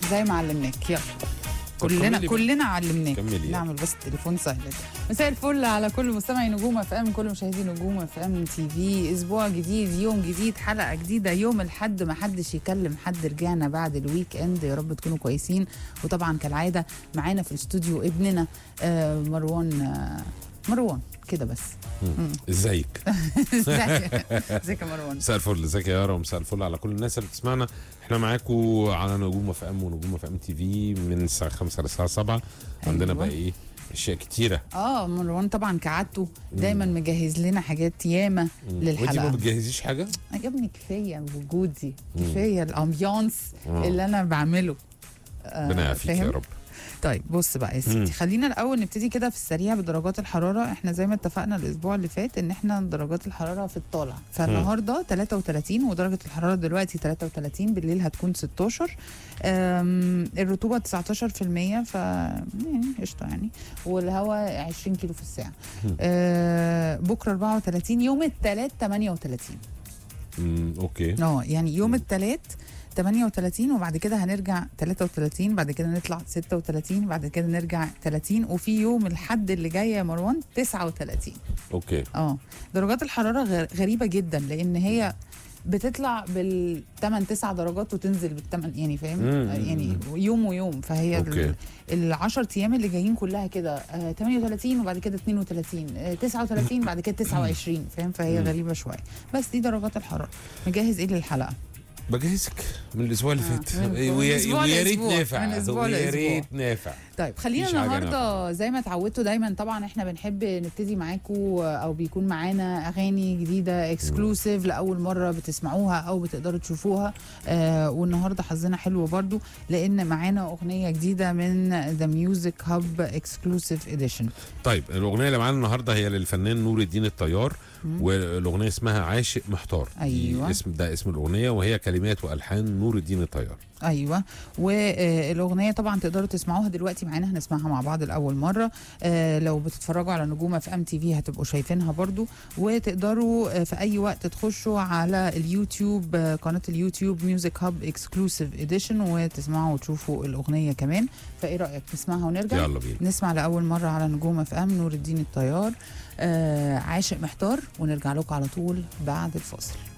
زي ما علمناك يلا طب كلنا كملي بقى. كلنا علمناك كملي يعني. نعمل بس التليفون سهل ده مساء الفل على كل مستمعي نجوم اف ام كل مشاهدي نجوم اف ام تي في اسبوع جديد يوم جديد حلقه جديده يوم الحد ما حدش يكلم حد رجعنا بعد الويك اند يا رب تكونوا كويسين وطبعا كالعاده معانا في الاستوديو ابننا آه، مروان آه، مروان كده بس مم. ازيك ازيك ازيك يا مروان مساء الفل ازيك يا يارا ومساء الفل على كل الناس اللي بتسمعنا احنا معاكم على نجوم اف ام ونجوم اف ام تي في من الساعه 5 للساعه 7 عندنا أيوة. بقى ايه اشياء كتيره اه مروان طبعا كعادته دايما مجهز لنا حاجات ياما وانت ما للحلقه بتجهزيش حاجه يا ابني كفايه وجودي كفايه الامبيانس آه. اللي انا بعمله آه، ربنا يعافيك يا فاهم؟ رب طيب بص بقى يا مم. ستي خلينا الاول نبتدي كده في السريع بدرجات الحراره احنا زي ما اتفقنا الاسبوع اللي فات ان احنا درجات الحراره في الطالع فالنهارده 33 ودرجه الحراره دلوقتي 33 بالليل هتكون 16 أم، الرطوبه 19% ف يعني قشطه يعني والهواء 20 كيلو في الساعه مم. أه بكره 34 يوم الثلاث 38 امم اوكي اه يعني يوم الثلاث 38 وبعد كده هنرجع 33 بعد كده نطلع 36 بعد كده نرجع 30 وفي يوم الحد اللي جاي يا مروان 39 اوكي اه درجات الحراره غ- غريبه جدا لان هي بتطلع بال 8 9 درجات وتنزل بالثمان يعني فاهم مم. يعني يوم ويوم فهي أوكي. ال 10 ايام اللي جايين كلها كده آه 38 وبعد كده 32 آه 39 بعد كده 29 فاهم فهي مم. غريبه شويه بس دي درجات الحراره مجهز ايه للحلقه بجهزك من الاسبوع اللي آه، فات من- من ويا أسبوع ويا ريت لأسبوع، نافع من أسبوع ويا لأسبوع. ريت نافع طيب خلينا مفيش حاجة النهارده زي ما اتعودتوا دايما طبعا احنا بنحب نبتدي معاكم او بيكون معانا اغاني جديده اكسكلوسيف لاول مره بتسمعوها او بتقدروا تشوفوها آه والنهارده حظنا حلو برضو لان معانا اغنيه جديده من ذا ميوزك هاب اكسكلوسيف اديشن طيب الاغنيه اللي معانا النهارده هي للفنان نور الدين الطيار والاغنيه اسمها عاشق محتار دي أيوة. اسم ده اسم الاغنيه وهي كلمات والحان نور الدين الطيار ايوه والاغنيه طبعا تقدروا تسمعوها دلوقتي معانا هنسمعها مع بعض لاول مره آه، لو بتتفرجوا على نجومه في ام تي في هتبقوا شايفينها برضو وتقدروا آه، في اي وقت تخشوا على اليوتيوب آه، قناه اليوتيوب ميوزك هاب اكسكلوسيف اديشن وتسمعوا وتشوفوا الاغنيه كمان فايه رايك نسمعها ونرجع يلا بينا نسمع لاول مره على نجوم اف ام نور الدين الطيار آه عاشق محتار ونرجع لكم على طول بعد الفاصل